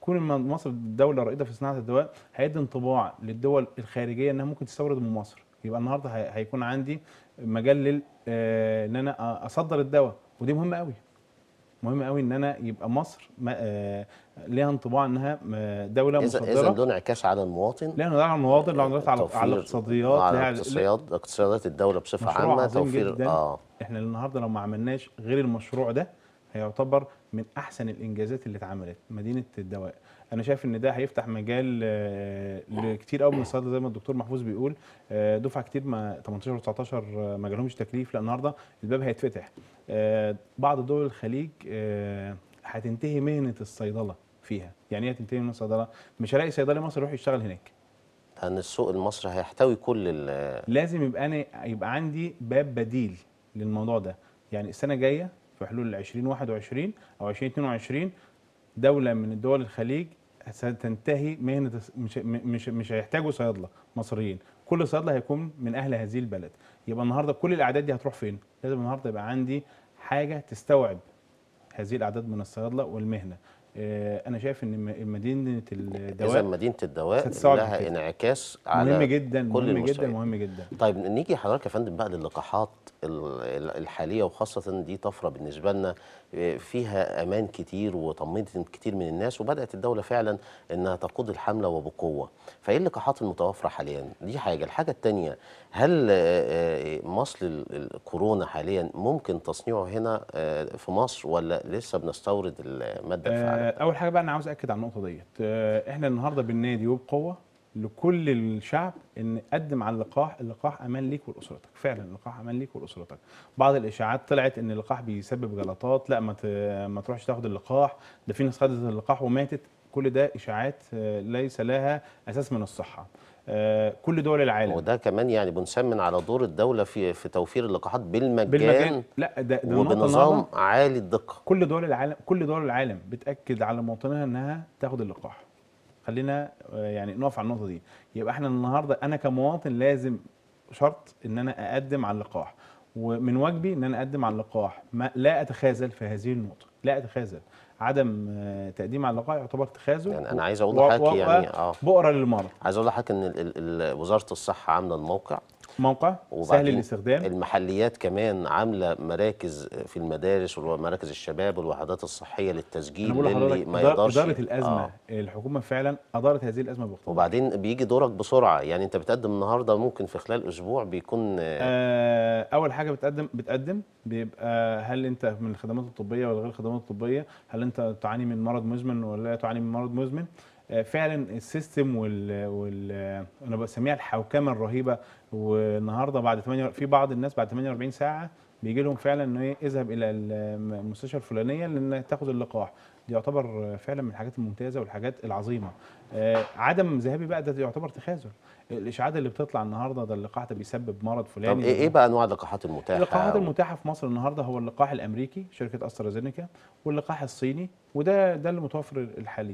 كون إن مصر دوله رائده في صناعه الدواء هيدي انطباع للدول الخارجيه انها ممكن تستورد من مصر يبقى النهارده هي- هيكون عندي مجال لل- آه، ان انا اصدر الدواء ودي مهمه قوي مهم قوي ان انا يبقى مصر ما- آه، ليها انطباع انها آه، دوله اذا اذا مصدره له انعكاس على المواطن ليها انطباع على المواطن ليها انطباع على توفير- على الاقتصاديات على ليها- الاقتصاديات اقتصادات الدوله بصفه مشروع عامه عظيم توفير جدا. اه احنا النهارده لو ما عملناش غير المشروع ده هيعتبر من احسن الانجازات اللي اتعملت مدينه الدواء انا شايف ان ده هيفتح مجال آه، لكتير قوي من الصيادله زي ما الدكتور محفوظ بيقول آه، دفعه كتير ما 18 و19 ما جالهمش تكليف لا النهارده الباب هيتفتح آه، بعض دول الخليج آه، هتنتهي مهنه الصيدله فيها يعني ايه هتنتهي مهنه الصيدله مش هلاقي صيدلي مصري يروح يشتغل هناك لان السوق المصري هيحتوي كل ال- لازم يبقى انا يبقى عندي باب بديل للموضوع ده يعني السنه الجايه في حلول 2021 او 2022 دوله من الدول الخليج ستنتهي مهنه الس- مش مش مش هيحتاجوا صيادله مصريين كل صيادله هيكون من اهل هذه البلد يبقى النهارده كل الاعداد دي هتروح فين لازم النهارده يبقى عندي حاجه تستوعب هذه الاعداد من الصيادله والمهنه آه، انا شايف ان م- مدينه اذا الدواء مدينه الدواء ستستوعب لها كده. انعكاس على مهم جدا كل مهم جدا المستويات. مهم جدا طيب نيجي حضرتك يا فندم بقى للقاحات ال- ال- الحاليه وخاصه دي طفره بالنسبه لنا إيه، فيها امان كتير وطمنت كتير من الناس وبدات الدوله فعلا انها تقود الحمله وبقوه فايه اللقاحات المتوفره حاليا دي حاجه الحاجه الثانيه هل آه، آه، مصل ال- الكورونا حاليا ممكن تصنيعه هنا آه، في مصر ولا لسه بنستورد الماده الفعاله آه، اول حاجه بقى انا عاوز اكد على النقطه ديت آه، احنا النهارده بننادي وبقوه لكل الشعب ان قدم على اللقاح اللقاح امان ليك ولاسرتك فعلا اللقاح امان ليك ولاسرتك بعض الاشاعات طلعت ان اللقاح بيسبب جلطات لا ما ت- ما تروحش تاخد اللقاح ده في ناس خدت اللقاح وماتت كل ده اشاعات آه، ليس لها اساس من الصحه آه، كل دول العالم وده كمان يعني بنسمن على دور الدوله في في توفير اللقاحات بالمجان, بالمجان لا ده, ده النقطة وبنظام النهاردة عالي الدقه كل دول العالم كل دول العالم بتاكد على مواطنيها انها تاخد اللقاح خلينا آه، يعني نقف على النقطه دي يبقى احنا النهارده انا كمواطن لازم شرط ان انا اقدم على اللقاح ومن واجبي ان انا اقدم على اللقاح ما لا اتخاذل في هذه النقطه لا اتخاذل عدم آه، تقديم على اللقاح يعتبر تخاذل يعني انا عايز اقول و- لحضرتك و- يعني اه بؤره للمرض عايز اقول لحضرتك ان ال- ال- ال- وزاره الصحه عامله الموقع موقع سهل وبعدين الاستخدام المحليات كمان عامله مراكز في المدارس ومراكز الشباب والوحدات الصحيه للتسجيل انا بقول للي لحضرتك ما إدارة- يقدرش اداره الازمه آه. الحكومه فعلا ادارت هذه الازمه باقتدار وبعدين بيجي دورك بسرعه يعني انت بتقدم النهارده ممكن في خلال اسبوع بيكون آه، آه، اول حاجه بتقدم بتقدم بيبقى هل انت من الخدمات الطبيه ولا غير الخدمات الطبيه هل انت تعاني من مرض مزمن ولا لا تعاني من مرض مزمن آه، فعلا السيستم وال, وال انا بسميها الحوكمه الرهيبه والنهارده بعد 8 في بعض الناس بعد 48 ساعه بيجي لهم فعلا انه ايه اذهب الى المستشفى الفلانيه لان تاخد اللقاح دي يعتبر فعلا من الحاجات الممتازه والحاجات العظيمه آه، عدم ذهابي بقى ده يعتبر تخاذل الاشاعات اللي بتطلع النهارده ده اللقاح ده بيسبب مرض فلاني طب ايه ايه بقى انواع اللقاحات المتاحه اللقاحات المتاحه في مصر النهارده هو اللقاح الامريكي شركه استرازينيكا واللقاح الصيني وده ده اللي متوفر الحالي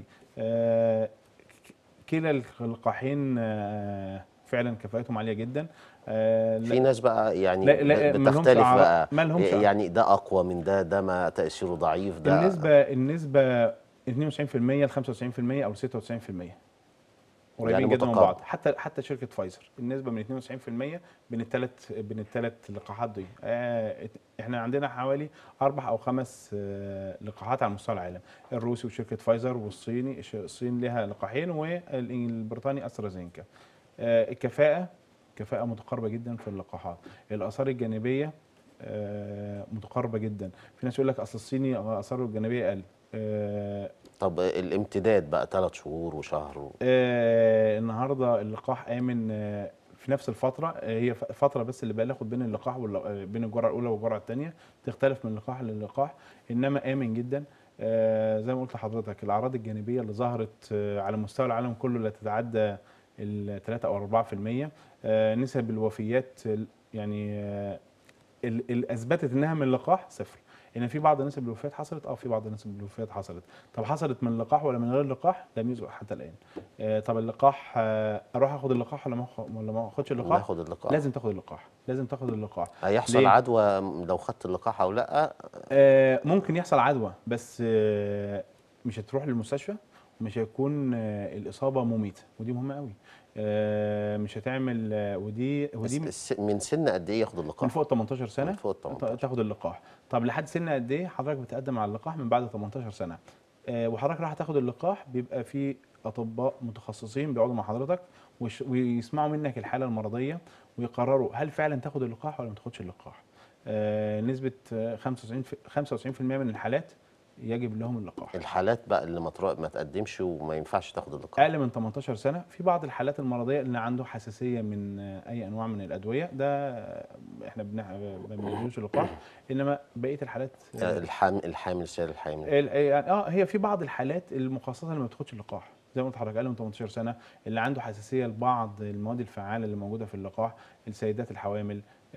آه، ك- كلا اللقاحين آه، فعلا كفاءتهم عاليه جدا آه، لا- في ناس بقى يعني لا- لا، مالهمش بتختلف أعراض- بقى مالهمش أعراض. يعني ده اقوى من ده ده ما تاثيره ضعيف ده النسبه النسبه 92% ل 95% او 96% قريبين يعني جدا من متقارب. بعض حتى حتى شركه فايزر النسبه من 92% بين الثلاث بين الثلاث لقاحات دي آه احنا عندنا حوالي اربع او خمس آه لقاحات على مستوى العالم الروسي وشركه فايزر والصيني الش- الصين لها لقاحين والبريطاني استرازينكا آه الكفاءه كفاءه متقاربه جدا في اللقاحات الاثار الجانبيه آه متقاربه جدا في ناس يقول لك اصل الصيني اثاره الجانبيه اقل آه طب الامتداد بقى ثلاث شهور وشهر و... آه النهارده اللقاح امن آه في نفس الفتره آه هي ف- فتره بس اللي بقى ناخد بين اللقاح والل- آه، بين الجرعه الاولى والجرعه الثانيه تختلف من لقاح للقاح انما امن جدا آه زي ما قلت لحضرتك الاعراض الجانبيه اللي ظهرت آه على مستوى العالم كله لا تتعدى ال 3 او 4% آه نسب الوفيات ال- يعني آه ال- ال- اثبتت انها من اللقاح صفر ان في بعض نسب الوفيات حصلت اه في بعض نسب الوفيات حصلت طب حصلت من اللقاح ولا من غير اللقاح لم يثبت حتى الان آه طب اللقاح آه اروح اخد اللقاح ولا ما أخ- ولا ما اخدش اللقاح ناخد اللقاح لازم تاخد اللقاح لازم تاخد اللقاح هيحصل ليه؟ عدوى لو خدت اللقاح او لا آه ممكن يحصل عدوى بس آه مش هتروح للمستشفى مش هيكون آه، الاصابه مميته ودي مهمه قوي آه، مش هتعمل آه، ودي ودي من الس- من سن قد ايه ياخد من اللقاح؟ فوق 18 سنه من فوق 18. تاخد اللقاح طب لحد سن قد ايه حضرتك بتقدم على اللقاح من بعد 18 سنه آه، وحضرتك راح تاخد اللقاح بيبقى في اطباء متخصصين بيقعدوا مع حضرتك ويش- ويسمعوا منك الحاله المرضيه ويقرروا هل فعلا تاخد اللقاح ولا ما تاخدش اللقاح آه، نسبه آه، 95 في- 95% من الحالات يجب لهم اللقاح الحالات بقى اللي ما ترا- ما تقدمش وما ينفعش تاخد اللقاح اقل من 18 سنه في بعض الحالات المرضيه اللي عنده حساسيه من آه، اي انواع من الادويه ده آه، احنا بنح- ما بنديلوش اللقاح انما بقيه الحالات آه، الحامل الحامل سير الحامل ال- يعني اه هي في بعض الحالات المخصصه اللي ما بتاخدش اللقاح زي ما قلت لحضرتك اقل من 18 سنه اللي عنده حساسيه لبعض المواد الفعاله اللي موجوده في اللقاح السيدات الحوامل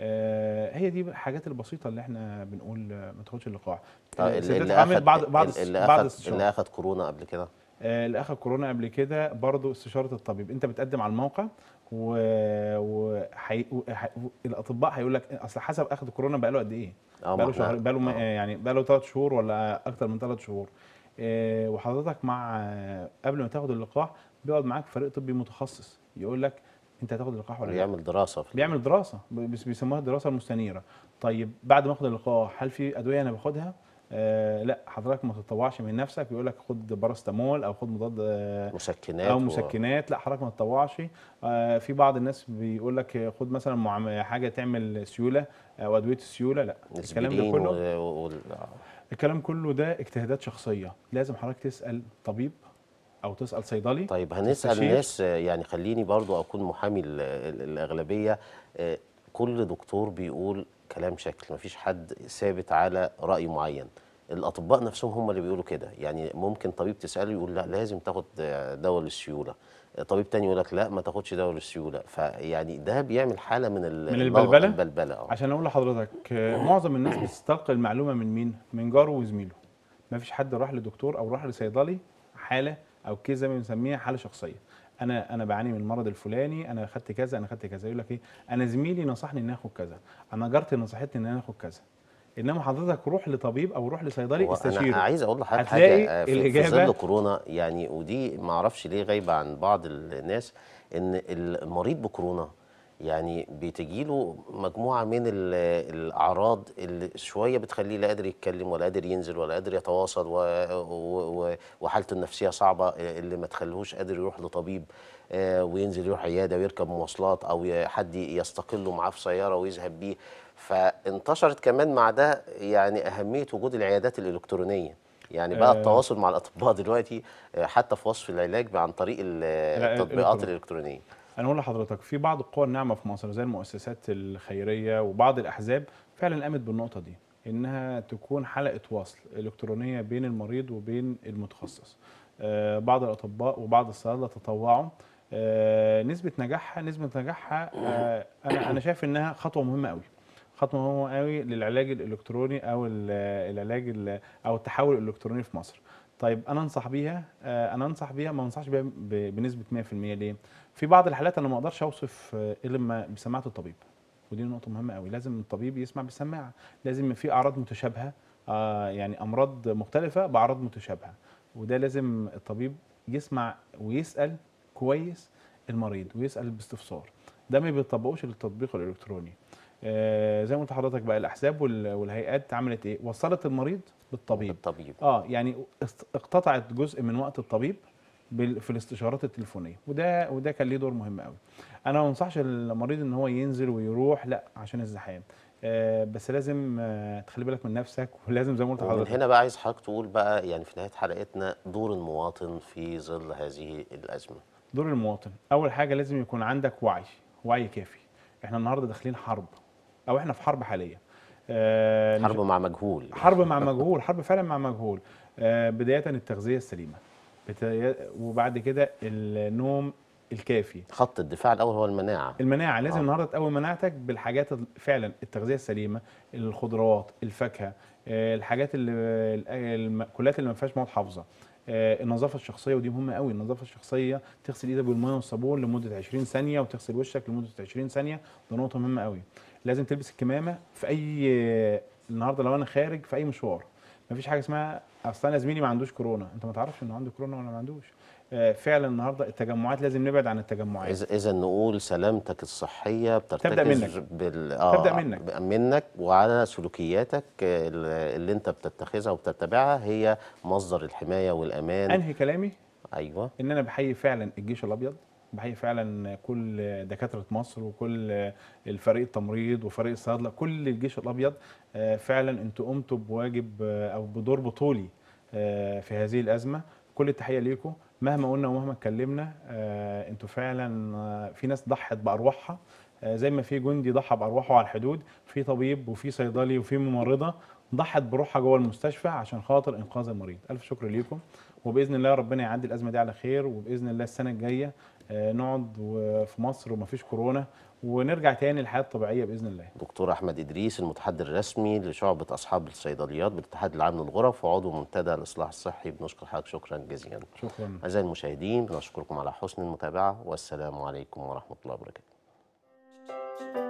آه هي دي الحاجات البسيطه اللي احنا بنقول آه، ما تاخدش اللقاح آه، السيدات اللي الحوامل اخد بعد بعد اللي بعد اخد استشارة. اللي اخد كورونا قبل كده آه، اللي اخذ كورونا قبل كده برضو استشاره الطبيب انت بتقدم على الموقع و, و... حي... و... ح... الاطباء هيقول لك اصل حسب اخذ كورونا بقاله قد ايه اه ما بقاله إحنا- شهر بقاله م... آه. يعني بقاله ثلاث شهور ولا اكتر من ثلاث شهور آه، وحضرتك مع آه، قبل ما تاخد اللقاح بيقعد معاك فريق طبي متخصص يقول لك انت هتاخد اللقاح ولا لا بيعمل دراسه في بيعمل دراسه بس بيسموها الدراسه المستنيره طيب بعد ما اخد اللقاح هل في ادويه انا باخدها آه لا حضرتك ما تتطوعش من نفسك يقول لك خد باراستامول او خد مضاد آه مسكنات او و- مسكنات لا حضرتك ما تتطوعش آه في بعض الناس بيقول لك خد مثلا معام- حاجه تعمل سيوله او ادويه السيوله لا الكلام ده نسبرين كله و- و- وال- الكلام كله ده اجتهادات شخصيه لازم حضرتك تسال طبيب او تسال صيدلي طيب هنسال تستشير. ناس آه، يعني خليني برضو اكون محامي ال- ال- الاغلبيه آه، كل دكتور بيقول كلام شكل مفيش حد ثابت على راي معين الاطباء نفسهم هم اللي بيقولوا كده يعني ممكن طبيب تساله يقول لا لازم تاخد آه، دواء للسيوله طبيب تاني يقول لك لا ما تاخدش دواء للسيوله فيعني ده بيعمل حاله من ال- من اللغط- البلبلة؟ البلبله اه عشان اقول لحضرتك آه، معظم الناس بتستلقي المعلومه من مين؟ من جاره وزميله. ما فيش حد راح لدكتور او راح لصيدلي حاله او كيس زي ما بنسميها حاله شخصيه. انا انا بعاني من المرض الفلاني انا خدت كذا انا خدت كذا يقول لك ايه؟ انا زميلي نصحني ان اخد كذا، انا جارتي نصحتني ان انا اخد كذا. انما حضرتك روح لطبيب او روح لصيدلي هو انا استشيره. عايز اقول لحضرتك هتلاقي حاجه آه، في, في الإجابة- ظل كورونا يعني ودي ما اعرفش ليه غايبه عن بعض الناس ان المريض بكورونا يعني بتجيله مجموعه من ال- الاعراض اللي شويه بتخليه لا قادر يتكلم ولا قادر ينزل ولا قادر يتواصل و- و- و- وحالته النفسيه صعبه اللي ما تخليهوش قادر يروح لطبيب آه، وينزل يروح عياده ويركب مواصلات او ي- حد يستقله معاه في سياره ويذهب بيه فانتشرت كمان مع ده يعني اهميه وجود العيادات الالكترونيه يعني بقى آه. التواصل مع الاطباء دلوقتي آه، حتى في وصف العلاج بقى عن طريق ال- التطبيقات الإلكترونية. الالكترونيه انا اقول لحضرتك في بعض القوى الناعمه في مصر زي المؤسسات الخيريه وبعض الاحزاب فعلا قامت بالنقطه دي انها تكون حلقه وصل الكترونيه بين المريض وبين المتخصص آه، بعض الاطباء وبعض الصيادله تطوعوا آه، نسبه نجاحها نسبه نجاحها آه، انا انا شايف انها خطوه مهمه قوي خطوه مهمه قوي للعلاج الالكتروني او ال- العلاج ال- او التحول الالكتروني في مصر طيب انا انصح بيها آه، انا انصح بيها ما انصحش بيها ب- بنسبه 100% ليه في بعض الحالات انا ما اقدرش اوصف آه، الا لما بسماعه الطبيب ودي نقطه مهمه قوي لازم الطبيب يسمع بالسماعه لازم في اعراض متشابهه آه يعني امراض مختلفه باعراض متشابهه وده لازم الطبيب يسمع ويسال كويس المريض ويسال باستفسار ده ما بيطبقوش التطبيق الالكتروني آه زي ما قلت لحضرتك بقى الاحزاب وال- والهيئات عملت ايه وصلت المريض بالطبيب الطبيب اه يعني است- اقتطعت جزء من وقت الطبيب بال- في الاستشارات التليفونيه وده وده كان ليه دور مهم قوي انا ما انصحش المريض ان هو ينزل ويروح لا عشان الزحام آه بس لازم آه تخلي بالك من نفسك ولازم زي ما قلت ومن لحضرتك هنا بقى عايز حضرتك تقول بقى يعني في نهايه حلقتنا دور المواطن في ظل هذه الازمه دور المواطن اول حاجه لازم يكون عندك وعي وعي كافي احنا النهارده داخلين حرب او احنا في حرب حاليا آه حرب مع مجهول حرب مع مجهول حرب فعلا مع مجهول آه بدايه التغذيه السليمه بتا- وبعد كده النوم الكافي خط الدفاع الاول هو المناعه المناعه لازم آه. النهارده تقوي مناعتك بالحاجات ال- فعلا التغذيه السليمه الخضروات الفاكهه آه، الحاجات اللي ال- المأكولات اللي ما فيهاش مواد حافظه آه، النظافه الشخصيه ودي مهمه قوي النظافه الشخصيه تغسل ايدك بالميه والصابون لمده 20 ثانيه وتغسل وشك لمده 20 ثانيه ده نقطه مهمه قوي لازم تلبس الكمامه في اي النهارده لو انا خارج في اي مشوار مفيش حاجه اسمها اصل انا زميلي ما عندوش كورونا انت ما تعرفش انه عنده كورونا ولا ما عندوش آه، فعلا النهارده التجمعات لازم نبعد عن التجمعات إذا إذا نقول سلامتك الصحية بترتكز تبدأ منك. بال... تبدأ منك. ب- منك وعلى سلوكياتك آه، ال- اللي أنت بتتخذها وبتتبعها هي مصدر الحماية والأمان انهي كلامي أيوه ان انا بحيي فعلا الجيش الابيض بحيي فعلا كل دكاتره مصر وكل الفريق التمريض وفريق الصيادله كل الجيش الابيض آه، فعلا انتوا قمتوا بواجب آه، او بدور بطولي آه، في هذه الازمه كل التحيه ليكم مهما قلنا ومهما اتكلمنا آه، انتوا فعلا آه، في ناس ضحت بارواحها آه، زي ما في جندي ضحى بارواحه على الحدود في طبيب وفي صيدلي وفي ممرضه ضحت بروحها جوه المستشفى عشان خاطر انقاذ المريض الف شكر ليكم وباذن الله ربنا يعدي الازمه دي على خير وباذن الله السنه الجايه آه، نقعد و- في مصر ومفيش كورونا ونرجع تاني للحياه الطبيعيه باذن الله دكتور أحمد إدريس المتحدث الرسمي لشعبة أصحاب الصيدليات بالاتحاد العام للغرف وعضو منتدى الإصلاح الصحي بنشكر حضرتك شكرا جزيلا شكرا أعزائي المشاهدين بنشكركم على حسن المتابعة والسلام عليكم ورحمة الله وبركاته